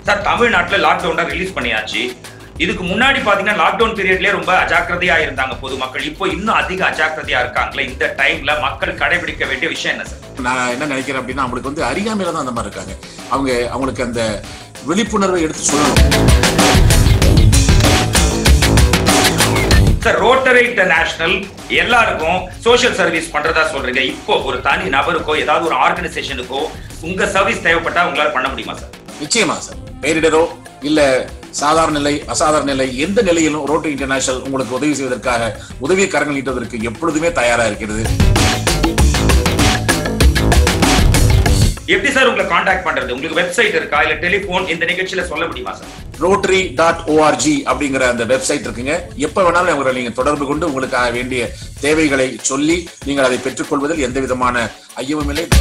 sir தமிழ்நாட்டுல lockdown release பண்ணியாச்சு இதுக்கு முன்னாடி பாத்தீங்கன்னா லாக்டவுன் பீரியட்லயே ரொம்ப அஜாக்கிரதையா இருந்தாங்க பொதுமக்கள் இப்போ இன்னும் அதிக அஜாக்கிரதையா இருக்காங்களே இந்த டைம்ல மக்கள் கடைபிடிக்க வேண்டிய விஷயம் என்ன சார் நான் என்ன நினைக்கிறேன் அப்படின்னா அவங்களுக்கு வந்து அறியாமையில தான் அந்த மாதிரி இருக்காங்க அவங்க அவங்களுக்கு அந்த விழிப்புணர்வை எடுத்து சொல்லணும் சார் ரோட்டரி இன்டர்நேஷனல் எல்லாருக்கும் சோஷியல் சர்வீஸ் பண்றதா சொல்றீங்க இப்போ ஒரு தனி நபருக்கோ ஏதாவது ஒரு ஆர்கனைசேஷனுக்கோ உங்க சர்வீஸ் தேவைப்பட்டா உங்களால பண்ண முடியுமா சார் நிச்சயமா சார் பேரிடரோ இல்ல சாதாரண நிலை அசாதாரண நிலை எந்த நிலையிலும் ரோட்டரி இன்டர்நேஷனல் உங்களுக்கு உதவி செய்வதற்காக உதவி கரங்கள் நீட்டுவதற்கு எப்பொழுதுமே தயாரா இருக்கிறது எப்படி சார் உங்களை காண்டாக்ட் பண்றது உங்களுக்கு வெப்சைட் இருக்கா இல்ல டெலிபோன் இந்த நிகழ்ச்சியில சொல்ல முடியுமா சார் ரோட்டரி டாட் ஓஆர்ஜி அப்படிங்கிற அந்த வெப்சைட் இருக்குங்க எப்ப வேணாலும் உங்களை நீங்க தொடர்பு கொண்டு உங்களுக்காக வேண்டிய தேவைகளை சொல்லி நீங்கள் அதை பெற்றுக்கொள்வதில் எந்த விதமான ஐயமும் இல்லை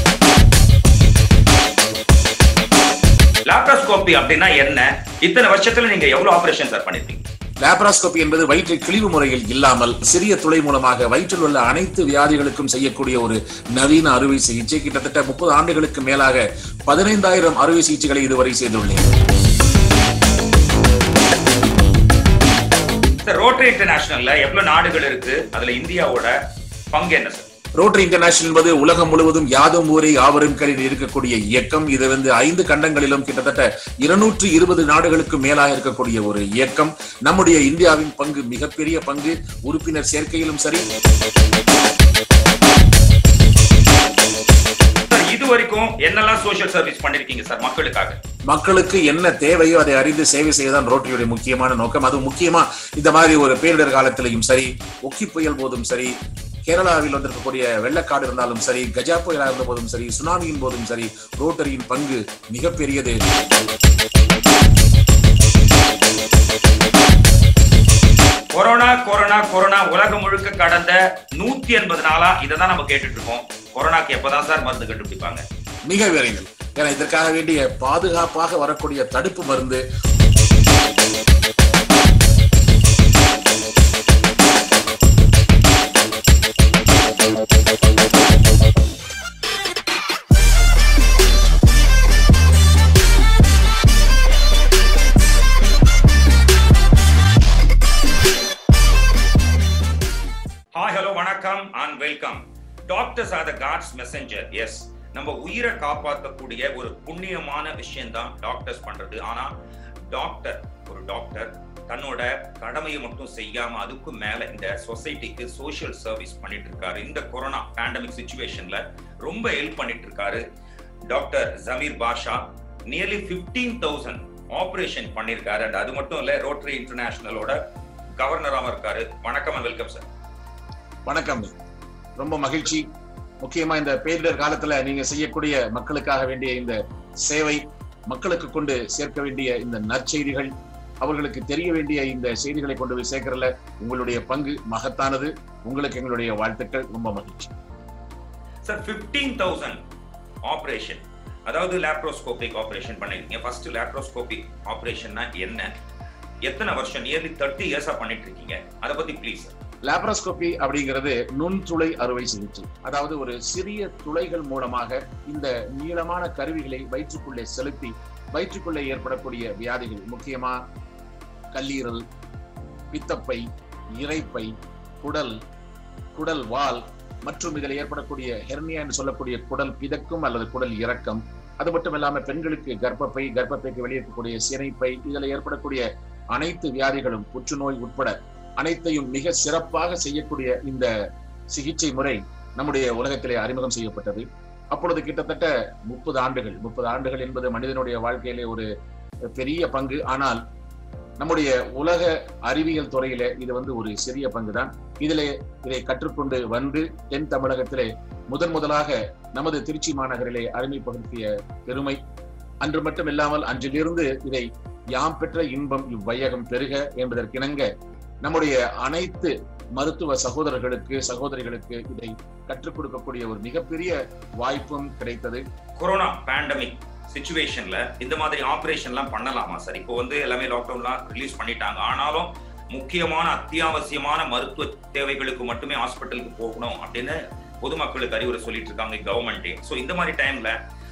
லாப்ரோஸ்கோபி அப்படின்னா என்ன இத்தனை வருஷத்துல நீங்க எவ்வளவு ஆபரேஷன் சார் பண்ணிருக்கீங்க லாப்ராஸ்கோபி என்பது வயிற்றை கிழிவு முறையில் இல்லாமல் சிறிய துளை மூலமாக வயிற்றில் உள்ள அனைத்து வியாதிகளுக்கும் செய்யக்கூடிய ஒரு நவீன அறுவை சிகிச்சை கிட்டத்தட்ட முப்பது ஆண்டுகளுக்கு மேலாக பதினைந்தாயிரம் அறுவை சிகிச்சைகளை இதுவரை செய்துள்ளேன் சார் ரோட்டரி இன்டர்நேஷனல்ல எவ்வளவு நாடுகள் இருக்கு அதுல இந்தியாவோட பங்கு என்ன சார் ரோட்டரி இன்டர்நேஷனல் என்பது உலகம் முழுவதும் யாதும் ஊரே யாவரும் கையில் இருக்கக்கூடிய இயக்கம் இது வந்து ஐந்து கண்டங்களிலும் கிட்டத்தட்ட இருநூற்று இருபது நாடுகளுக்கு மேலாக இருக்கக்கூடிய ஒரு இயக்கம் நம்முடைய இந்தியாவின் பங்கு மிகப்பெரிய பங்கு உறுப்பினர் சேர்க்கையிலும் சரி சார் இது வரைக்கும் என்னெல்லாம் சோஷியல் சர்வீஸ் பண்ணிருக்கீங்க சார் மக்களுக்காக மக்களுக்கு என்ன தேவையோ அதை அறிந்து சேவை செய்வதுதான் ரோட்டரியுடைய முக்கியமான நோக்கம் அது முக்கியமா இந்த மாதிரி ஒரு பேரிடர் காலத்திலையும் சரி ஒக்கி புயல் போதும் சரி கேரளாவில் வந்திருக்கக்கூடிய வெள்ளக்காடு இருந்தாலும் சரி கஜா புயலா இருந்த போதும் சரி சுனாமியின் போதும் சரி ரோட்டரியின் பங்கு மிகப்பெரியது கொரோனா கொரோனா கொரோனா உலகம் முழுக்க கடந்த நூத்தி எண்பது நாளா இதை தான் நம்ம கேட்டுட்டு இருக்கோம் கொரோனாக்கு எப்பதான் சார் மருந்து கண்டுபிடிப்பாங்க மிக விரைவில் ஏன்னா இதற்காக வேண்டிய பாதுகாப்பாக வரக்கூடிய தடுப்பு மருந்து ஹாய் ஹலோ வணக்கம் and welcome doctors are the God's messenger yes நம்ம உயிரை காப்பாற்றக்கூடிய ஒரு புண்ணியமான விஷயம் தான் டாக்டர்ஸ் பண்றது ஆனா டாக்டர் ஒரு டாக்டர் தன்னோட கடமையை மட்டும் செய்யாம அதுக்கும் மேல இந்த சொசைட்டிக்கு சோஷியல் சர்வீஸ் பண்ணிட்டு இருக்காரு இந்த கொரோனா பேண்டமிக் சுச்சுவேஷன்ல ரொம்ப ஹெல்ப் பண்ணிட்டு இருக்காரு doctor Jameer Basha nearly fifteen thousand operation பண்ணியிருக்காரு அண்ட் அது மட்டும் இல்ல ரோட்டரி இன்டர்நேஷனலோட கவர்னராகவும் இருக்காரு வணக்கம் அண்ட் வெல்கம் சார் வணக்கம் ரொம்ப மகிழ்ச்சி முக்கியமா இந்த பேரிடர் காலத்துல நீங்க செய்யக்கூடிய மக்களுக்காக வேண்டிய இந்த சேவை மக்களுக்கு கொண்டு சேர்க்க வேண்டிய இந்த நற்செய்திகள் அவர்களுக்கு தெரிய வேண்டிய இந்த செய்திகளை கொண்டு போய் சேர்க்கறதுல உங்களுடைய பங்கு மகத்தானது உங்களுக்கு எங்களுடைய வாழ்த்துக்கள் ரொம்ப மகிழ்ச்சி சார் ஃபிஃப்டீன் தௌசண்ட் ஆப்ரேஷன் அதாவது லேப்ரோஸ்கோபிக் ஆப்ரேஷன் பண்ணிருக்கீங்க ஃபர்ஸ்ட் லேப்ரோஸ்கோபிக் ஆப்ரேஷன்னா என்ன எத்தனை வருஷம் நியர்லி தேர்ட்டி இயர்ஸா பண்ணிட்டு இருக்கீங்க அதை பத்தி ப்ளீஸ் லாப்ரோஸ்கோபி அப்படிங்கிறது நுண்துளை அறுவை சிகிச்சை அதாவது ஒரு சிறிய துளைகள் மூலமாக இந்த நீளமான கருவிகளை வயிற்றுக்குள்ளே செலுத்தி வயிற்றுக்குள்ளே ஏற்படக்கூடிய வியாதிகள் முக்கியமா கல்லீரல் பித்தப்பை இரைப்பை குடல் குடல் வால் மற்றும் இதில் ஏற்படக்கூடிய ஹெர்னியா என்று சொல்லக்கூடிய குடல் பிதக்கும் அல்லது குடல் இறக்கம் அது மட்டும் இல்லாம பெண்களுக்கு கர்ப்பப்பை கர்ப்பப்பைக்கு வெளியே இருக்கக்கூடிய சினைப்பை இதில் ஏற்படக்கூடிய அனைத்து வியாதிகளும் புற்றுநோய் உட்பட அனைத்தையும் மிக சிறப்பாக செய்யக்கூடிய இந்த சிகிச்சை முறை நம்முடைய உலகத்திலே அறிமுகம் செய்யப்பட்டது அப்பொழுது கிட்டத்தட்ட முப்பது ஆண்டுகள் முப்பது ஆண்டுகள் என்பது மனிதனுடைய வாழ்க்கையிலே ஒரு பெரிய பங்கு ஆனால் நம்முடைய உலக அறிவியல் துறையில இது வந்து ஒரு சிறிய பங்குதான் இதிலே இதை கற்றுக்கொண்டு வந்து தென் தமிழகத்திலே முதன் முதலாக நமது திருச்சி மாநகரிலே அறிமுகப்படுத்திய பெருமை அன்று மட்டும் இல்லாமல் அன்றிலிருந்து இதை யாம் பெற்ற இன்பம் இவ்வையகம் பெருக என்பதற்கிணங்க நம்முடைய அனைத்து மருத்துவ சகோதரர்களுக்கு சகோதரிகளுக்கு இதை கற்றுக் கொடுக்கக்கூடிய ஒரு மிகப்பெரிய வாய்ப்பும் கிடைத்தது கொரோனா பேண்டமிக் சுச்சுவேஷன்ல இந்த மாதிரி ஆபரேஷன்லாம் பண்ணலாமா சார் இப்போ வந்து எல்லாமே லாக்டவுன்லாம் ரிலீஸ் பண்ணிட்டாங்க ஆனாலும் முக்கியமான அத்தியாவசியமான மருத்துவ தேவைகளுக்கு மட்டுமே ஹாஸ்பிட்டலுக்கு போகணும் அப்படின்னு பொதுமக்களுக்கு அறிவுரை சொல்லிட்டு இருக்காங்க கவர்மெண்டே ஸோ இந்த மாதிரி டைம்ல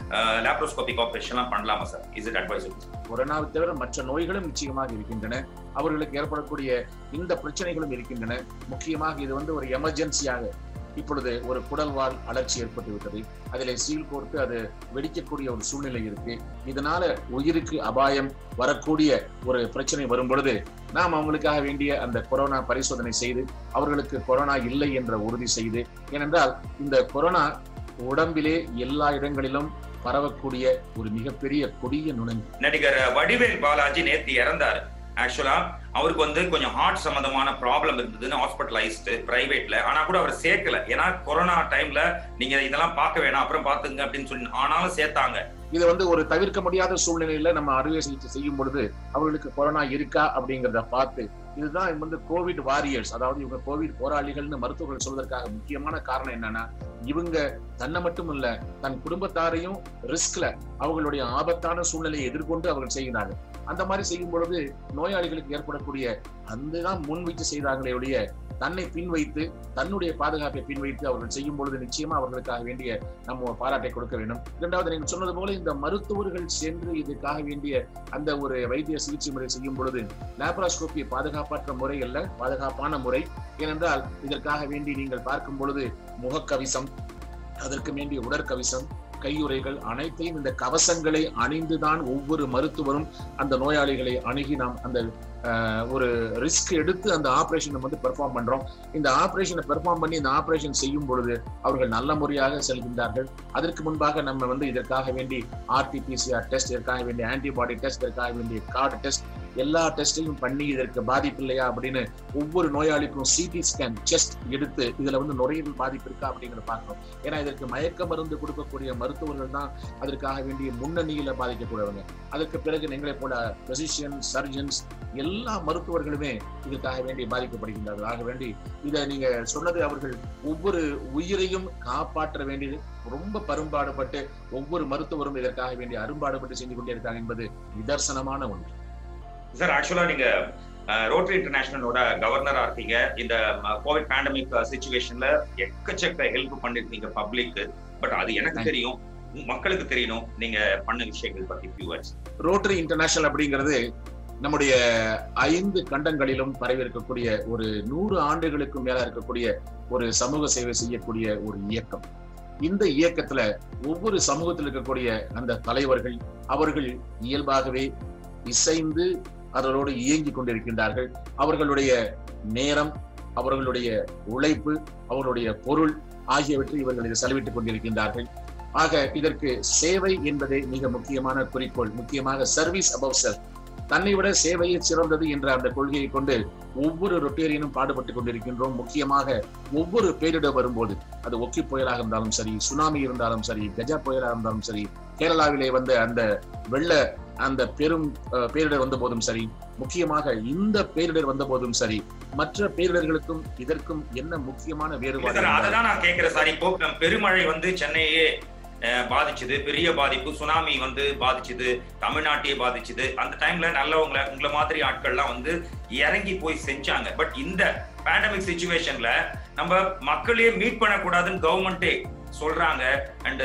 லேப்ரோஸ்கோபிக் ஆப்ரேஷன்லாம் பண்ணலாமா சார் இஸ் இட் அட்வைசபிள் கொரோனாவை தவிர மற்ற நோய்களும் நிச்சயமாக இருக்கின்றன அவர்களுக்கு ஏற்படக்கூடிய இந்த பிரச்சனைகளும் இருக்கின்றன முக்கியமாக இது வந்து ஒரு எமர்ஜென்சியாக இப்பொழுது ஒரு குடல்வால் அலர்ச்சி ஏற்பட்டு விட்டது அதில் சீல் கோர்த்து அது வெடிக்கக்கூடிய ஒரு சூழ்நிலை இருக்கு இதனால உயிருக்கு அபாயம் வரக்கூடிய ஒரு பிரச்சனை வரும் பொழுது நாம் அவங்களுக்காக வேண்டிய அந்த கொரோனா பரிசோதனை செய்து அவர்களுக்கு கொரோனா இல்லை என்ற உறுதி செய்து ஏனென்றால் இந்த கொரோனா உடம்பிலே எல்லா இடங்களிலும் பரவக்கூடிய ஒரு மிகப்பெரிய கொடிய நுணங்கு நடிகர் வடிவேல் பாலாஜி நேத்து இறந்தாரு ஆக்சுவலா அவருக்கு வந்து கொஞ்சம் ஹார்ட் சம்பந்தமான ப்ராப்ளம் இருந்ததுன்னு ஹாஸ்பிட்டலைஸ்டு பிரைவேட்ல ஆனா கூட அவர் சேர்க்கல ஏன்னா கொரோனா டைம்ல நீங்க இதெல்லாம் பார்க்க வேணாம் அப்புறம் பாத்துங்க அப்படின்னு சொல்லி ஆனாலும் சேர்த்தாங்க இது வந்து ஒரு தவிர்க்க முடியாத சூழ்நிலையில நம்ம அறுவை சிகிச்சை செய்யும் பொழுது அவர்களுக்கு கொரோனா இருக்கா அப்படிங்கிறத பார்த்து இதுதான் வந்து கோவிட் வாரியர்ஸ் அதாவது இவங்க கோவிட் போராளிகள்னு மருத்துவர்கள் சொல்வதற்காக முக்கியமான காரணம் என்னன்னா இவங்க தன்னை மட்டும் இல்ல தன் குடும்பத்தாரையும் ரிஸ்க்ல அவங்களுடைய ஆபத்தான சூழ்நிலையை எதிர்கொண்டு அவர்கள் செய்கிறாங்க அந்த மாதிரி செய்யும் பொழுது நோயாளிகளுக்கு ஏற்படக்கூடிய அந்த தான் முன் வைத்து செய்தாங்களே ஒழிய தன்னை பின் வைத்து தன்னுடைய பாதுகாப்பை பின் வைத்து அவர்கள் செய்யும் பொழுது நிச்சயமா அவர்களுக்காக வேண்டிய நம்ம பாராட்டை கொடுக்க வேண்டும் இரண்டாவது நீங்கள் சொன்னது போல இந்த மருத்துவர்கள் சென்று இதுக்காக வேண்டிய அந்த ஒரு வைத்திய சிகிச்சை முறை செய்யும் பொழுது லேப்ராஸ்கோபி பாதுகாப்பற்ற முறை அல்ல பாதுகாப்பான முறை ஏனென்றால் இதற்காக வேண்டி நீங்கள் பார்க்கும் பொழுது முகக்கவிசம் அதற்கு வேண்டிய உடற்கவிசம் கையுறைகள் அனைத்தையும் இந்த கவசங்களை அணிந்துதான் ஒவ்வொரு மருத்துவரும் அந்த நோயாளிகளை அணுகி நாம் அந்த ஒரு ரிஸ்க் எடுத்து அந்த ஆபரேஷனை வந்து பெர்ஃபார்ம் பண்றோம் இந்த ஆபரேஷனை பெர்ஃபார்ம் பண்ணி இந்த ஆபரேஷன் செய்யும் பொழுது அவர்கள் நல்ல முறையாக செல்கின்றார்கள் அதற்கு முன்பாக நம்ம வந்து இதற்காக வேண்டி ஆர்டிபிசிஆர் டெஸ்ட் இதற்காக வேண்டிய ஆன்டிபாடி டெஸ்ட் இதற்காக வேண்டிய கார்டு டெஸ்ட் எல்லா டெஸ்டையும் பண்ணி இதற்கு பாதிப்பு இல்லையா அப்படின்னு ஒவ்வொரு நோயாளிக்கும் சிடி ஸ்கேன் செஸ்ட் எடுத்து இதுல வந்து நுரையீரல் பாதிப்பு இருக்கா அப்படிங்கிறத பார்க்கணும் ஏன்னா இதற்கு மயக்க மருந்து கொடுக்கக்கூடிய மருத்துவர்கள் தான் அதற்காக வேண்டிய முன்னணியில பாதிக்கக்கூடியவங்க அதற்கு பிறகு எங்களை போல பிசிஷியன் சர்ஜன்ஸ் எல்லா மருத்துவர்களுமே இதற்காக வேண்டி பாதிக்கப்படுகின்றார்கள் ஆக வேண்டி இதை நீங்க சொன்னது அவர்கள் ஒவ்வொரு உயிரையும் காப்பாற்ற வேண்டியது ரொம்ப பரும்பாடுபட்டு ஒவ்வொரு மருத்துவரும் இதற்காக வேண்டிய அரும்பாடுபட்டு செஞ்சு கொண்டே இருக்காங்க என்பது நிதர்சனமான ஒன்று சார் ஆக்சுவலா நீங்க ரோட்டரி இன்டர்நேஷனலோட கவர்னரா இருக்கீங்க இந்த கோவிட் பேண்டமிக் சுச்சுவேஷன்ல எக்கச்சக்க ஹெல்ப் பண்ணிருக்கீங்க பப்ளிக் பட் அது எனக்கு தெரியும் மக்களுக்கு தெரியணும் நீங்க பண்ண விஷயங்கள் பத்தி ஃபியூ வேர்ட்ஸ் ரோட்டரி இன்டர்நேஷனல் அப்படிங்கிறது நம்முடைய ஐந்து கண்டங்களிலும் பரவி இருக்கக்கூடிய ஒரு நூறு ஆண்டுகளுக்கும் மேல இருக்கக்கூடிய ஒரு சமூக சேவை செய்யக்கூடிய ஒரு இயக்கம் இந்த இயக்கத்துல ஒவ்வொரு சமூகத்தில் இருக்கக்கூடிய அந்த தலைவர்கள் அவர்கள் இயல்பாகவே இசைந்து அவர்களோடு இயங்கி கொண்டிருக்கின்றார்கள் அவர்களுடைய நேரம் அவர்களுடைய உழைப்பு அவர்களுடைய பொருள் ஆகியவற்றை இவர்கள் இதை செலவிட்டுக் கொண்டிருக்கின்றார்கள் ஆக இதற்கு சேவை என்பதே மிக முக்கியமான குறிக்கோள் முக்கியமாக சர்வீஸ் அபவ் செல்ஃப் தன்னை விட சேவையே சிறந்தது என்ற அந்த கொள்கையை கொண்டு ஒவ்வொரு ரொட்டேரியனும் பாடுபட்டுக் கொண்டிருக்கின்றோம் முக்கியமாக ஒவ்வொரு பேரிடர் வரும்போது அது ஒக்கி புயலாக இருந்தாலும் சரி சுனாமி இருந்தாலும் சரி கஜா புயலாக இருந்தாலும் சரி கேரளாவிலே வந்த அந்த வெள்ள அந்த பெரும் பேரிடர் வந்த போதும் சரி முக்கியமாக இந்த பேரிடர் வந்த போதும் சரி மற்ற பேரிடர்களுக்கும் இதற்கும் என்ன முக்கியமான வேறுபாடு அதான் நான் கேட்கிறேன் சார் இப்போ பெருமழை வந்து சென்னையே பாதிச்சுது பெரிய பாதிப்பு சுனாமி வந்து பாதிச்சுது தமிழ்நாட்டையே பாதிச்சுது அந்த டைம்ல நல்லவங்களை உங்களை மாதிரி ஆட்கள்லாம் வந்து இறங்கி போய் செஞ்சாங்க பட் இந்த பேண்டமிக் சுச்சுவேஷன்ல நம்ம மக்களையே மீட் பண்ணக்கூடாதுன்னு கவர்மெண்டே சொல்றாங்க அண்ட்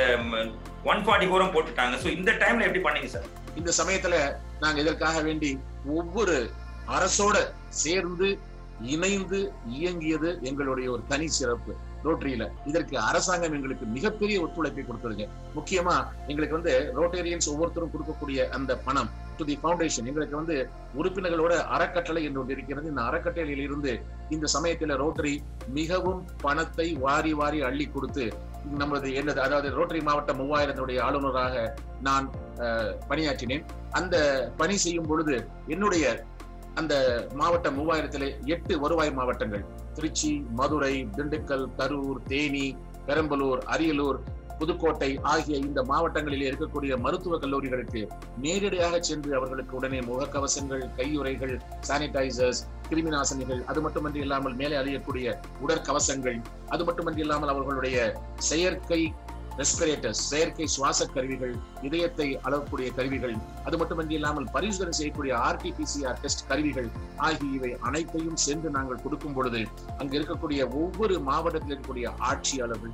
ஒன் ஃபார்ட்டி ஃபோரும் போட்டுட்டாங்க ஸோ இந்த டைம்ல எப்படி பண்ணீங்க சார் இந்த சமயத்துல நாங்க இதற்காக வேண்டி ஒவ்வொரு அரசோட சேர்ந்து இணைந்து இயங்கியது எங்களுடைய ஒரு தனி சிறப்பு ரோட்டரியில இதற்கு அரசாங்கம் எங்களுக்கு மிகப்பெரிய ஒத்துழைப்பை கொடுத்துருங்க முக்கியமா எங்களுக்கு வந்து ரோட்டேரியன்ஸ் ஒவ்வொருத்தரும் கொடுக்கக்கூடிய அந்த பணம் டு தி ஃபவுண்டேஷன் எங்களுக்கு வந்து உறுப்பினர்களோட அறக்கட்டளை என்று ஒன்று இருக்கிறது இந்த அறக்கட்டளையில் இருந்து இந்த சமயத்துல ரோட்டரி மிகவும் பணத்தை வாரி வாரி அள்ளி கொடுத்து நமது என்னது அதாவது ரோட்டரி மாவட்ட மூவாயிரத்தினுடைய ஆளுநராக நான் பணியாற்றினேன் அந்த பணி செய்யும் பொழுது என்னுடைய அந்த மாவட்ட மூவாயிரத்திலே எட்டு வருவாய் மாவட்டங்கள் திருச்சி மதுரை திண்டுக்கல் கரூர் தேனி பெரம்பலூர் அரியலூர் புதுக்கோட்டை ஆகிய இந்த மாவட்டங்களிலே இருக்கக்கூடிய மருத்துவ கல்லூரிகளுக்கு நேரடியாக சென்று அவர்களுக்கு உடனே முகக்கவசங்கள் கையுறைகள் சானிடைசர்ஸ் கிருமிநாசினிகள் அது மட்டுமன்றி இல்லாமல் மேலே அழியக்கூடிய உடற்கவசங்கள் அது மட்டுமன்றி இல்லாமல் அவர்களுடைய செயற்கை ரெஸ்பிரேட்டர்ஸ் செயற்கை சுவாச கருவிகள் இதயத்தை அளவக்கூடிய கருவிகள் அது மட்டுமன்றி இல்லாமல் பரிசோதனை செய்யக்கூடிய ஆர்டிபிசிஆர் டெஸ்ட் கருவிகள் ஆகியவை அனைத்தையும் சென்று நாங்கள் கொடுக்கும் பொழுது அங்கு இருக்கக்கூடிய ஒவ்வொரு மாவட்டத்தில் இருக்கக்கூடிய ஆட்சியாளர்கள்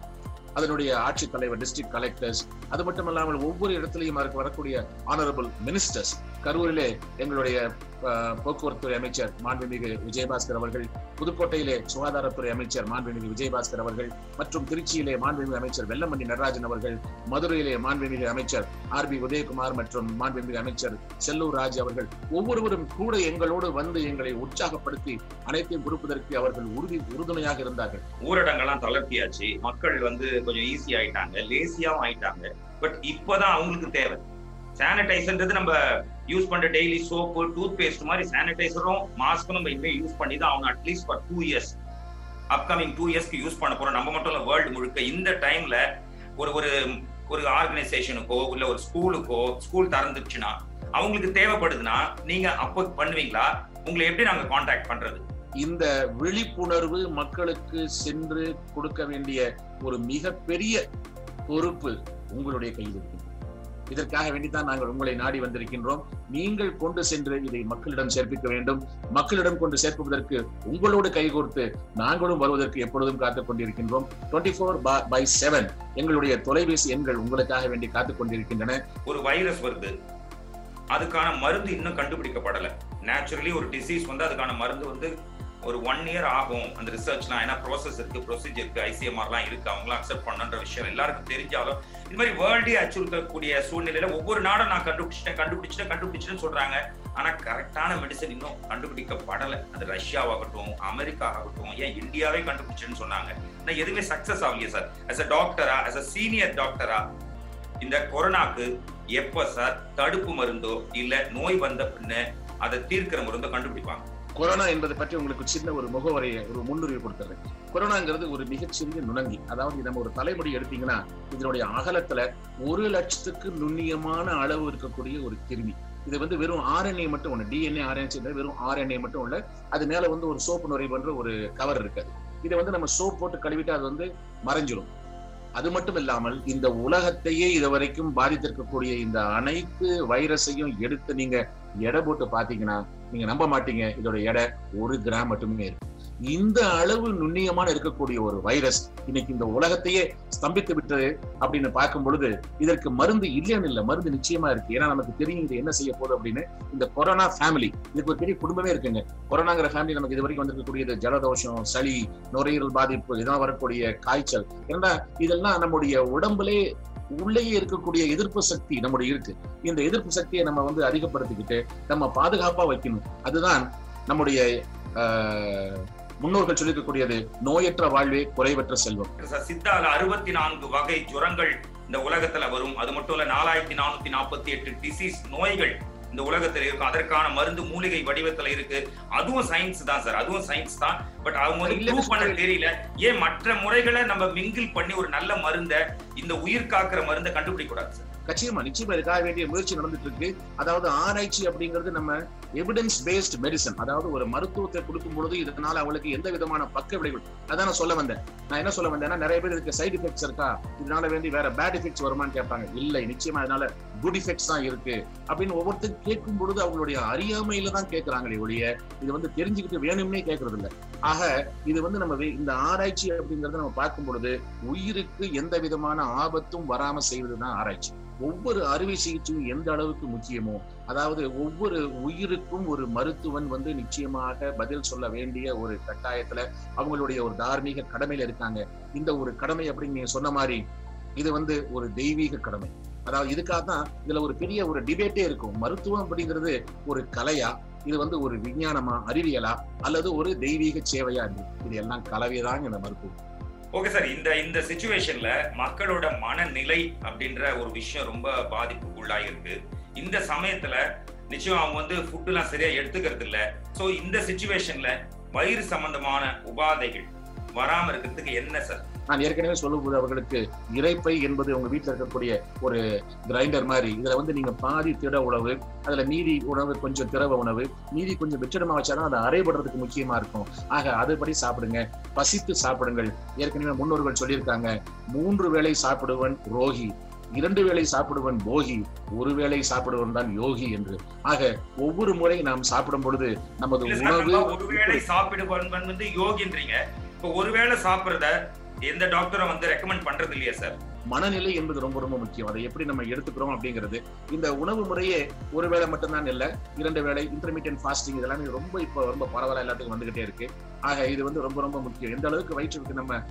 அதனுடைய ஆட்சித்தலைவர் டிஸ்ட்ரிக்ட் கலெக்டர்ஸ் அது மட்டும் இல்லாமல் ஒவ்வொரு இடத்திலையும் அதற்கு வரக்கூடிய ஆனரபிள் மினிஸ்டர்ஸ் கரூரிலே எங்களுடைய அஹ், போக்குவரத்துறை அமைச்சர் மாண்புமிகு விஜயபாஸ்கர் அவர்கள் புதுக்கோட்டையிலே சுகாதாரத்துறை அமைச்சர் மாண்புமிகு விஜயபாஸ்கர் அவர்கள் மற்றும் திருச்சியிலே மாண்புமிகு அமைச்சர் வெல்லமணி நடராஜன் அவர்கள் மதுரையிலே மாண்புமிகு அமைச்சர் ஆர் பி உதயகுமார் மற்றும் மாண்புமிகு அமைச்சர் செல்லூர் ராஜ் அவர்கள் ஒவ்வொருவரும் கூட எங்களோடு வந்து எங்களை உற்சாகப்படுத்தி அனைத்தையும் கொடுப்பதற்கு அவர்கள் உறுதி உறுதுணையாக இருந்தார்கள் ஊரடங்கெல்லாம் தளர்த்தியாச்சு மக்கள் வந்து கொஞ்சம் ஈஸி ஆயிட்டாங்க லேசியாவும் ஆயிட்டாங்க பட் இப்பதான் அவங்களுக்கு தேவை சானிடைசர்ன்றது நம்ம யூஸ் பண்ற டெய்லி சோப்பு டூத் பேஸ்ட் மாதிரி சானிடைசரும் மாஸ்க்கும் நம்ம இனிமே யூஸ் பண்ணி தான் அவங்க at least for two years upcoming two இயர்ஸ்க்கு யூஸ் பண்ண போறோம் நம்ம மட்டும் இல்ல வேர்ல்டு முழுக்க இந்த டைம்ல ஒரு ஒரு ஒரு ஆர்கனைசேஷனுக்கோ இல்ல ஒரு ஸ்கூலுக்கோ ஸ்கூல் திறந்துச்சுன்னா அவங்களுக்கு தேவைப்படுதுன்னா நீங்க அப்போ பண்ணுவீங்களா உங்களை எப்படி நாங்க காண்டாக்ட் பண்றது இந்த விழிப்புணர்வு மக்களுக்கு சென்று கொடுக்க வேண்டிய ஒரு மிகப்பெரிய பொறுப்பு உங்களுடைய கையில் இருக்கு இதற்காக வேண்டித்தான் நாங்கள் உங்களை நாடி வந்திருக்கின்றோம் நீங்கள் கொண்டு சென்று இதை மக்களிடம் சேர்ப்பிக்க வேண்டும் மக்களிடம் கொண்டு சேர்ப்பதற்கு உங்களோடு கைகோர்த்து நாங்களும் வருவதற்கு எப்பொழுதும் காத்துக் கொண்டிருக்கின்றோம் டுவெண்ட்டி ஃபோர் பை செவன் எங்களுடைய தொலைபேசி எண்கள் உங்களுக்காக வேண்டி காத்துக் கொண்டிருக்கின்றன ஒரு வைரஸ் வருது அதுக்கான மருந்து இன்னும் கண்டுபிடிக்கப்படல நேச்சுரலி ஒரு டிசீஸ் வந்து அதுக்கான மருந்து வந்து ஒரு ஒன் இயர் ஆகும் அந்த ரிசர்ச்லாம் ஏன்னா ப்ராசஸ் இருக்கு ப்ரொசீஜர் இருக்கு ஐசிஎம்ஆர்லாம் இருக்கு அவங்களாம் அக்செப்ட் பண்ணுன்ற விஷயம் எல்லாருக்கும் தெரிஞ்சாலும் இது மாதிரி வேர்ல்டே அச்சுறுத்தக்கூடிய சூழ்நிலையில ஒவ்வொரு நாடும் நான் கண்டுபிடிச்சிட்டேன் கண்டுபிடிச்சிட்டேன் கண்டுபிடிச்சிட்டேன்னு சொல்றாங்க ஆனா கரெக்டான மெடிசன் இன்னும் கண்டுபிடிக்கப்படல அது ரஷ்யாவாகட்டும் அமெரிக்கா ஆகட்டும் ஏன் இந்தியாவே கண்டுபிடிச்சேன்னு சொன்னாங்க நான் எதுவுமே சக்சஸ் ஆகலையே சார் as a டாக்டரா as a சீனியர் டாக்டரா இந்த கொரோனாக்கு எப்ப சார் தடுப்பு மருந்தோ இல்ல நோய் வந்த பின்ன அதை தீர்க்கிற மருந்தோ கண்டுபிடிப்பாங்க கொரோனா என்பதை பற்றி உங்களுக்கு சின்ன ஒரு முகவரையை ஒரு முன்னுரிமை கொடுத்துறேன் கொரோனாங்கிறது ஒரு மிகச்சிறிய நுணங்கி அதாவது நம்ம ஒரு தலைமுடி எடுத்தீங்கன்னா இதனுடைய அகலத்துல ஒரு லட்சத்துக்கு நுண்ணியமான அளவு இருக்கக்கூடிய ஒரு கிருமி இது வந்து வெறும் ஆர்என்ஏ மட்டும் ஒண்ணு டிஎன்ஏ ஆர்என்ஏ வெறும் ஆர்என்ஏ மட்டும் இல்ல அது மேல வந்து ஒரு சோப்பு நுரை பண்ற ஒரு கவர் இருக்காது இதை வந்து நம்ம சோப் போட்டு கழுவிட்டு அது வந்து மறைஞ்சிரும் அது மட்டும் இல்லாமல் இந்த உலகத்தையே இதுவரைக்கும் பாதித்திருக்கக்கூடிய இந்த அனைத்து வைரஸையும் எடுத்து நீங்க எடை போட்டு பாத்தீங்கன்னா நீங்க நம்ப மாட்டீங்க இதோட எடை ஒரு கிராம் மட்டுமே இருக்கு இந்த அளவு நுண்ணியமான இருக்கக்கூடிய ஒரு வைரஸ் இன்னைக்கு இந்த உலகத்தையே ஸ்தம்பித்து விட்டது அப்படின்னு பார்க்கும் பொழுது இதற்கு மருந்து இல்லைன்னு இல்லை மருந்து நிச்சயமா இருக்கு ஏன்னா நமக்கு தெரியும் இது என்ன செய்ய போகுது அப்படின்னு இந்த கொரோனா ஃபேமிலி இதுக்கு ஒரு பெரிய குடும்பமே இருக்குங்க கொரோனாங்கிற ஃபேமிலி நமக்கு இது வரைக்கும் வந்திருக்கக்கூடியது ஜலதோஷம் சளி நுரையீரல் பாதிப்பு இதெல்லாம் வரக்கூடிய காய்ச்சல் ஏன்னா இதெல்லாம் நம்முடைய உடம்புலே உள்ளேயே இருக்கக்கூடிய எதிர்ப்பு சக்தி நம்முடைய இருக்கு இந்த எதிர்ப்பு சக்தியை நம்ம வந்து அதிகப்படுத்திக்கிட்டு நம்ம பாதுகாப்பா வைக்கணும் அதுதான் நம்முடைய ஆஹ், முன்னோர்கள் சொல்லியிருக்கக்கூடியது நோயற்ற வாழ்வே குறைவற்ற செல்வம் சார், சித்தால அறுபத்தி நான்கு வகை ஜுரங்கள் இந்த உலகத்துல வரும் அது மட்டும் இல்ல நாலாயிரத்தி நானூத்தி நாற்பத்தி எட்டு டிசீஸ் நோய்கள் இந்த உலகத்துல இருக்கும் அதற்கான மருந்து மூலிகை வடிவத்துல இருக்கு அதுவும் சயின்ஸ் தான் சார் அதுவும் சயின்ஸ் தான் பட் அவங்க வந்து இல்ல, ப்ரூவ் பண்ண தெரியல ஏன் மற்ற முறைகளை நம்ம மிங்கிள் பண்ணி ஒரு நல்ல மருந்தை இந்த உயிர் காக்கிற மருந்தை கண்டுபிடிக்க கூடாது சார் நிச்சயமா நிச்சயமா இதுக்காக வேண்டிய முயற்சி நடந்துட்டு இருக்கு அதாவது ஆராய்ச்சி அப்படிங்கிறது நம்ம எவிடன்ஸ் பேஸ்ட் மெடிசன் அதாவது ஒரு மருத்துவத்தை கொடுக்கும் பொழுது இதனால அவங்களுக்கு எந்த விதமான பக்க விளைவுகள் அதான் நான் சொல்ல வந்தேன் நான் என்ன சொல்ல வந்தேன்னா நிறைய பேர் இதுக்கு சைடு எஃபெக்ட்ஸ் இருக்கா இதனால வேண்டி வேற பேட் எஃபெக்ட்ஸ் வருமான்னு கேட்பாங்க இல்லை நிச்சயமா இதனால குட் எஃபெக்ட்ஸ் தான் இருக்கு அப்படின்னு ஒவ்வொருத்தரும் கேட்கும் பொழுது அவங்களுடைய அறியாமையில தான் கேட்கறாங்களே ஒழிய இது வந்து தெரிஞ்சுக்கிட்டு வேணும்னே கேட்கறது இல்ல ஆக இது வந்து நம்ம வே- இந்த ஆராய்ச்சி அப்படிங்கறத நம்ம பார்க்கும் பொழுது உயிருக்கு எந்த விதமான ஆபத்தும் வராம செய்வதுதான் ஆராய்ச்சி ஒவ்வொரு அறுவை சிகிச்சையும் எந்த அளவுக்கு முக்கியமோ அதாவது ஒவ்வொரு உயிருக்கும் ஒரு மருத்துவன் வந்து நிச்சயமாக பதில் சொல்ல வேண்டிய ஒரு கட்டாயத்துல அவங்களுடைய ஒரு தார்மீக கடமையில இருக்காங்க இந்த ஒரு கடமை அப்படின்னு நீங்க சொன்ன மாதிரி இது வந்து ஒரு தெய்வீக கடமை அதாவது இதுக்காக தான் இதுல ஒரு பெரிய ஒரு டிபேட்டே இருக்கும் மருத்துவம் அப்படிங்கிறது ஒரு கலையா இது வந்து ஒரு விஞ்ஞானமா அறிவியலா அல்லது ஒரு தெய்வீக சேவையா இருக்கு இது எல்லாம் கலவைதாங்க இந்த மருத்துவம் ஓகே சார் இந்த இந்த சுச்சுவேஷன்ல மக்களோட மனநிலை அப்படின்ற ஒரு விஷயம் ரொம்ப பாதிப்புக்குள்ளாகி இருக்கு இந்த சமயத்துல நிச்சயம் அவங்க வந்து ஃபுட் எல்லாம் சரியா எடுத்துக்கிறது இல்ல சோ இந்த சுச்சுவேஷன்ல வயிறு சம்பந்தமான உபாதைகள் வராம இருக்கிறதுக்கு என்ன சார் நான் ஏற்கனவே சொல்லும்போது அவர்களுக்கு இறைப்பை என்பது உங்க வீட்டுல இருக்கக்கூடிய ஒரு கிரைண்டர் மாதிரி இதுல வந்து நீங்க பாதி திட உணவு அதுல மீதி உணவு கொஞ்சம் திரவ உணவு மீதி கொஞ்சம் வெற்றிடமா வச்சாதான் அதை அரைபடுறதுக்கு முக்கியமா இருக்கும் ஆக அதுபடி சாப்பிடுங்க பசித்து சாப்பிடுங்கள் ஏற்கனவே முன்னோர்கள் சொல்லியிருக்காங்க மூன்று வேளை சாப்பிடுவன் ரோகி இரண்டு வேளை சாப்பிடுவன் போகி ஒரு வேளை சாப்பிடுவன் தான் யோகி என்று ஆக ஒவ்வொரு முறை நாம் சாப்பிடும் பொழுது நமது இல்ல சார் உணவு நம்ம ஒருவேளை சாப்பிடுவன் வந்து யோகின்றீங்க இப்போ ஒருவேளை சாப்பிடுறத எந்த டாக்டரும் வந்து ரெக்கமெண்ட் பண்றது இல்லையா சார் மனநிலை என்பது ரொம்ப ரொம்ப முக்கியம் அதை எப்படி நம்ம எடுத்துக்கிறோம் அப்படிங்கிறது இந்த உணவு முறையே ஒரு வேளை மட்டும்தான் இல்ல இரண்டு வேளை இன்டர்மீடியன் ஃபாஸ்டிங் இதெல்லாமே ரொம்ப இப்போ ரொம்ப பரவலா எல்லாத்துக்கும் வந்துகிட்டே இருக்கு ஆக இது வந்து ரொம்ப ரொம்ப முக்கியம் எந்த அளவுக்கு வயிற்றுக்கு நம்ம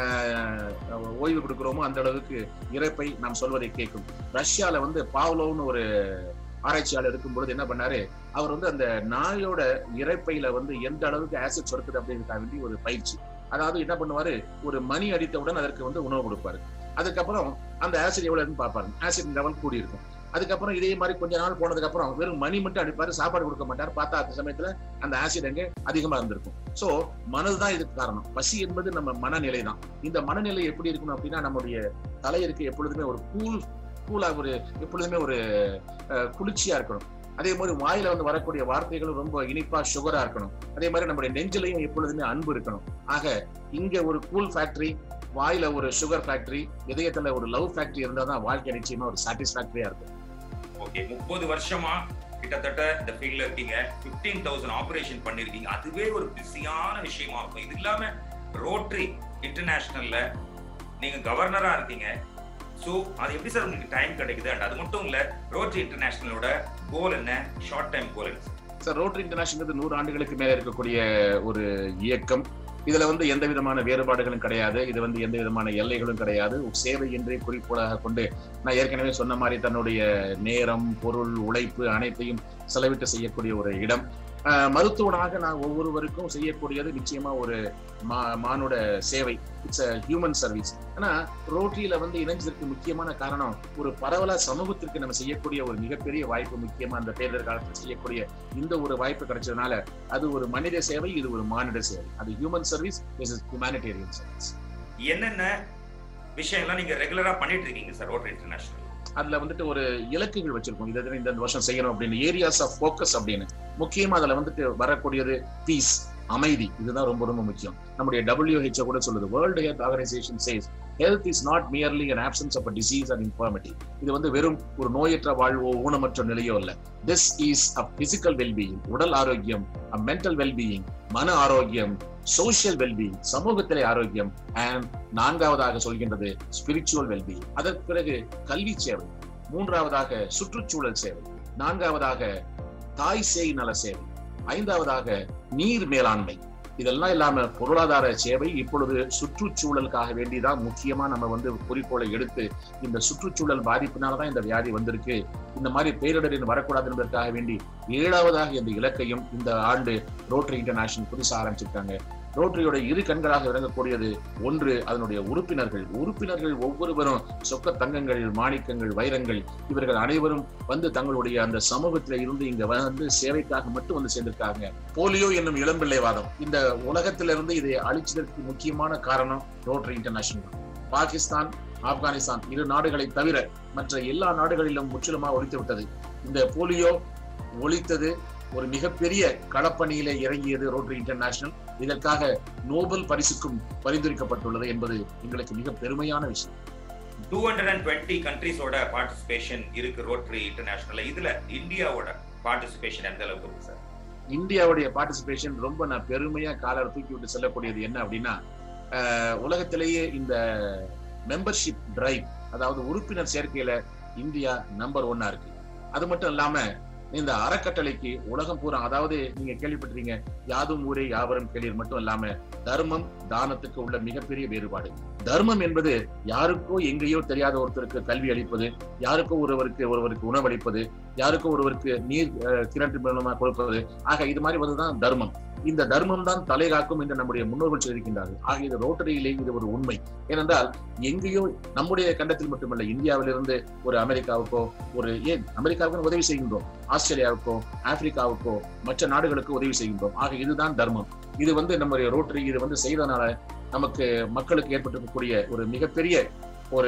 ஆஹ், ஓய்வு கொடுக்கிறோமோ அந்த அளவுக்கு இறப்பை நாம் சொல்வதை கேட்கும் ரஷ்யால வந்து பாவ்லோவ்னு ஒரு ஆராய்ச்சியாளர் இருக்கும் பொழுது என்ன பண்ணாரு அவர் வந்து அந்த நாயோட இறைப்பையில வந்து எந்த அளவுக்கு ஆசிட் சுரக்குது அப்படிங்கிறதுக்காக வேண்டி ஒரு பயிற்சி அதாவது என்ன பண்ணுவாரு ஒரு மணி அடித்தவுடன் அதற்கு வந்து உணவு கொடுப்பாரு அதுக்கப்புறம் அந்த ஆசிட் எவ்வளவு இருக்குன்னு பார்ப்பாரு ஆசிட் லெவல் கூடி இருக்கும் அதுக்கப்புறம் இதே மாதிரி கொஞ்ச நாள் போனதுக்கு அப்புறம் வெறும் மணி மட்டும் அடிப்பாரு சாப்பாடு கொடுக்க மாட்டார் பார்த்தா அந்த சமயத்துல அந்த ஆசிட் அங்கே அதிகமா இருந்திருக்கும் சோ மனதுதான் இதுக்கு காரணம் பசி என்பது நம்ம மனநிலை தான் இந்த மனநிலை எப்படி இருக்கணும் அப்படின்னா நம்முடைய தலையிற்கு எப்பொழுதுமே ஒரு கூல் கூலா ஒரு எப்பொழுதுமே ஒரு அஹ், குளிர்ச்சியா இருக்கணும் அதே மாதிரி வாயில வந்து வரக்கூடிய வார்த்தைகளும் ரொம்ப இனிப்பா சுகரா இருக்கணும் அதே மாதிரி நம்முடைய நெஞ்சிலையும் எப்பொழுதுமே அன்பு இருக்கணும் ஆக இங்க ஒரு கூல் ஃபேக்டரி வாயில ஒரு சுகர் ஃபேக்டரி இதயத்துல ஒரு லவ் ஃபேக்டரி இருந்தா தான் வாழ்க்கை நிச்சயமா ஒரு சாட்டிஸ்ஃபேக்டரியா இருக்கும் ஓகே முப்பது வருஷமா கிட்டத்தட்ட இந்த ஃபீல்ட்ல இருக்கீங்க பிப்டீன் தௌசண்ட் ஆபரேஷன் பண்ணிருக்கீங்க அதுவே ஒரு பிஸியான விஷயமா இருக்கும் இது இல்லாம ரோட்டரி இன்டர்நேஷனல்ல நீங்க கவர்னரா இருக்கீங்க சோ அது எப்படி சார் உங்களுக்கு டைம் கிடைக்குது அண்ட் அது மட்டும் இல்ல ரோட்டரி இன்டர்நேஷனலோட கோல் என்ன ஷார்ட் டைம் கோல் என்ன சார் சார் ரோட்டரி இன்டர்நேஷனல் நூறு ஆண்டுகளுக்கு மேல இருக்கக்கூடிய ஒரு இயக்கம் இதுல வந்து எந்த விதமான வேறுபாடுகளும் கிடையாது இது வந்து எந்த விதமான எல்லைகளும் கிடையாது சேவை என்றே குறிக்கோளாக கொண்டு நான் ஏற்கனவே சொன்ன மாதிரி தன்னுடைய நேரம் பொருள் உழைப்பு அனைத்தையும் செலவிட்டு செய்யக்கூடிய ஒரு இடம் ஆஹ் மருத்துவனாக நான் ஒவ்வொருவருக்கும் செய்யக்கூடியது நிச்சயமா ஒரு மா மானுட சேவை இட்ஸ் அ ஹியூமன் சர்வீஸ் ஆனா ரோட்டரியில வந்து இணைஞ்சதற்கு முக்கியமான காரணம் ஒரு பரவலா சமூகத்திற்கு நம்ம செய்யக்கூடிய ஒரு மிகப்பெரிய வாய்ப்பு முக்கியமா அந்த பேரிடர் காலத்தில் செய்யக்கூடிய இந்த ஒரு வாய்ப்பு கிடைச்சதுனால அது ஒரு மனித சேவை இது ஒரு மானிட சேவை அது human service is humanitarian service என்னென்ன விஷயம்லாம் நீங்க ரெகுலரா பண்ணிட்டு இருக்கீங்க சார் ரோட்டரி இன்டர்நேஷனல் அதுல வந்துட்டு ஒரு இலக்குகள் வச்சிருக்கோம் இதை இந்த இந்த வருஷம் செய்யணும் அப்படின்னு ஏரியாஸ் ஆஃப் ஃபோக்கஸ் அப்படின்னு முக்கியமா அதுல வந்துட்டு வரக்கூடியது பீஸ் அமைதி இதுதான் ரொம்ப ரொம்ப முக்கியம் நம்முடைய WHO கூட சொல்லுது world health organisation says health is not merely an absence of a disease and infirmity இது வந்து வெறும் ஒரு நோயற்ற வாழ்வோ ஊனமற்ற நிலையோ இல்ல this is a physical wellbeing உடல் ஆரோக்கியம் அ மென்டல் வெல்பீயிங் மன ஆரோக்கியம் சோசியல் வெல்பீயிங் சமூகத்திலே ஆரோக்கியம் அண்ட் நான்காவதாக சொல்கின்றது ஸ்பிரிச்சுவல் வெல்பீயிங் அதற்கு பிறகு கல்வி சேவை மூன்றாவதாக சுற்றுச்சூழல் சேவை நான்காவதாக தாய் சேய் நல சேவை ஐந்தாவதாக நீர் மேலாண்மை இதெல்லாம் இல்லாம பொருளாதார சேவை இப்பொழுது சுற்றுச்சூழலுக்காக வேண்டிதான் முக்கியமா நம்ம வந்து குறிக்கோளை எடுத்து இந்த சுற்றுச்சூழல் பாதிப்பினாலதான் இந்த வியாதி வந்திருக்கு இந்த மாதிரி பேரிடரின் வரக்கூடாது என்பதற்காக வேண்டி ஏழாவதாக இந்த இலக்கையும் இந்த ஆண்டு ரோட்டரி இன்டர்நேஷனல் புதுசா ஆரம்பிச்சிருக்காங்க ரோட்டரியோட இரு கண்களாக விளங்கக்கூடியது ஒன்று அதனுடைய உறுப்பினர்கள் உறுப்பினர்கள் ஒவ்வொருவரும் சொக்க தங்கங்கள் மாணிக்கங்கள் வைரங்கள் இவர்கள் அனைவரும் வந்து தங்களுடைய அந்த சமூகத்தில இருந்து இங்க வந்து சேவைக்காக மட்டும் வந்து சேர்ந்திருக்காங்க போலியோ என்னும் இளம்பிள்ளைவாதம் இந்த உலகத்திலிருந்து இதை அழிச்சதற்கு முக்கியமான காரணம் ரோட்டரி இன்டர்நேஷனல் பாகிஸ்தான் ஆப்கானிஸ்தான் இரு நாடுகளை தவிர மற்ற எல்லா நாடுகளிலும் முற்றிலுமாக ஒழித்து விட்டது இந்த போலியோ ஒழித்தது ஒரு மிகப்பெரிய களப்பணியிலே இறங்கியது ரோட்டரி இன்டர்நேஷனல் இதற்காக நோபல் பரிசுக்கும் பரிந்துரைக்கப்பட்டுள்ளது என்பது எங்களுக்கு மிக பெருமையான விஷயம் டூ ஹண்ட்ரட் அண்ட் டுவெண்ட்டி கண்ட்ரீஸோட பார்ட்டிசிபேஷன் இருக்கு ரோட்டரி இன்டர்நேஷனல்ல இதுல இந்தியாவோட பார்ட்டிசிபேஷன் எந்த அளவுக்கு இருக்கு சார் இந்தியாவுடைய பார்ட்டிசிபேஷன் ரொம்ப நான் பெருமையா காலர் தூக்கி விட்டு சொல்லக்கூடியது என்ன அப்படின்னா அஹ், உலகத்திலேயே இந்த மெம்பர்ஷிப் டிரைவ் அதாவது உறுப்பினர் சேர்க்கையில இந்தியா நம்பர் ஒன்னா இருக்கு அது மட்டும் இல்லாம இந்த அறக்கட்டளைக்கு உலகம் பூரா அதாவது நீங்க கேள்விப்பட்டிருக்கீங்க யாதும் ஊரே யாவரும் கேளீர் மட்டும் இல்லாம தர்மம் தானத்துக்கு உள்ள மிகப்பெரிய வேறுபாடு தர்மம் என்பது யாருக்கோ எங்கேயோ தெரியாத ஒருத்தருக்கு கல்வி அளிப்பது யாருக்கோ ஒருவருக்கு ஒருவருக்கு உணவளிப்பது யாருக்கோ ஒருவருக்கு நீர் அஹ், கிணற்று மூலமா கொடுப்பது ஆக இது மாதிரி வந்துதான் தர்மம் இந்த தர்மம் தான் தலை காக்கும் என்று நம்முடைய முன்னோர்கள் சொல்லியிருக்கின்றார்கள் ஆக இது ரோட்டரியிலே இது ஒரு உண்மை ஏனென்றால் எங்கேயோ நம்முடைய கண்டத்தில் மட்டுமல்ல இந்தியாவிலிருந்து ஒரு அமெரிக்காவுக்கோ ஒரு ஏன் அமெரிக்காவுக்கு உதவி செய்கின்றோம் ஆஸ்திரேலியாவுக்கோ ஆப்பிரிக்காவுக்கோ மற்ற நாடுகளுக்கு உதவி செய்கின்றோம் ஆக இதுதான் தர்மம் இது வந்து நம்முடைய ரோட்டரி இது வந்து செய்தனால நமக்கு மக்களுக்கு ஏற்பட்டிருக்கக்கூடிய ஒரு மிகப்பெரிய ஒரு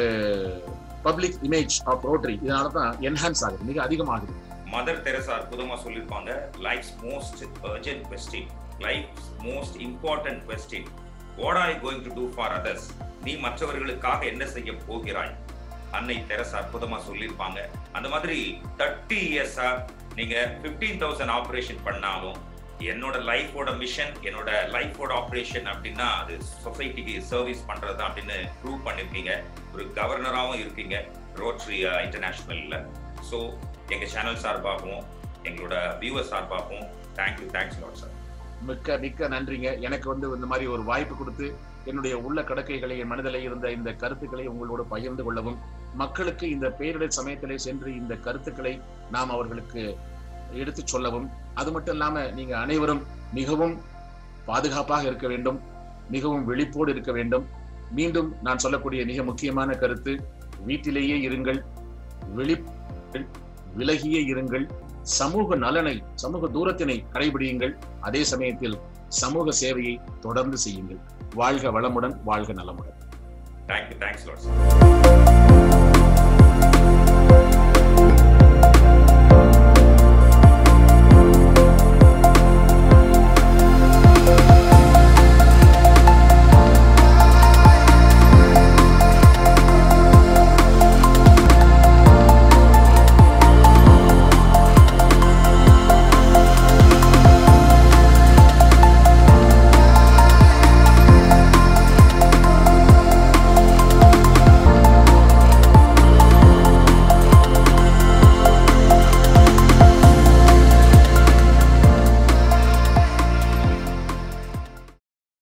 பப்ளிக் இமேஜ் ஆஃப் ரோட்டரி இதனால தான் என்ஹான்ஸ் ஆகுது மிக அதிகமாகுது மதர் தெரசா அற்புதமா சொல்லியிருப்பாங்க life's most urgent question life's most important question what are going to do for others நீ மற்றவர்களுக்காக என்ன செய்ய போகிறாய் அன்னை தெரசா அற்புதமா சொல்லியிருப்பாங்க அந்த மாதிரி தேர்ட்டி இயர்ஸா நீங்க பிப்டீன் தௌசண்ட் ஆபரேஷன் பண்ணாலும் என்னோட லைஃபோட மிஷன் என்னோட லைஃபோட ஆப்ரேஷன் அப்படின்னா அது சொசைட்டிக்கு சர்வீஸ் பண்றது தான் அப்படின்னு ப்ரூவ் பண்ணிருக்கீங்க ஒரு கவர்னராகவும் இருக்கீங்க ரோட்ரி இன்டர்நேஷனல்ல ஸோ எங்க சேனல் சார்பாகவும் எங்களோட வியூவர் சார்பாகவும் தேங்க்யூ தேங்க்ஸ் லாட் சார் மிக்க மிக்க நன்றிங்க எனக்கு வந்து இந்த மாதிரி ஒரு வாய்ப்பு கொடுத்து என்னுடைய உள்ள கடக்கைகளை என் மனதில் இருந்த இந்த கருத்துக்களை உங்களோடு பகிர்ந்து கொள்ளவும் மக்களுக்கு இந்த பேரிடர் சமயத்திலே சென்று இந்த கருத்துக்களை நாம் அவர்களுக்கு எடுத்து சொல்லவும் அது மட்டும் இல்லாம நீங்க அனைவரும் மிகவும் பாதுகாப்பாக இருக்க வேண்டும் மிகவும் விழிப்போடு இருக்க வேண்டும் மீண்டும் நான் சொல்லக்கூடிய மிக முக்கியமான கருத்து வீட்டிலேயே இருங்கள் விழி விலகியே இருங்கள் சமூக நலனை சமூக தூரத்தினை கடைபிடியுங்கள் அதே சமயத்தில் சமூக சேவையை தொடர்ந்து செய்யுங்கள் வாழ்க வளமுடன் வாழ்க நலமுடன் தேங்க்யூ தேங்க்ஸ் லாட் சார்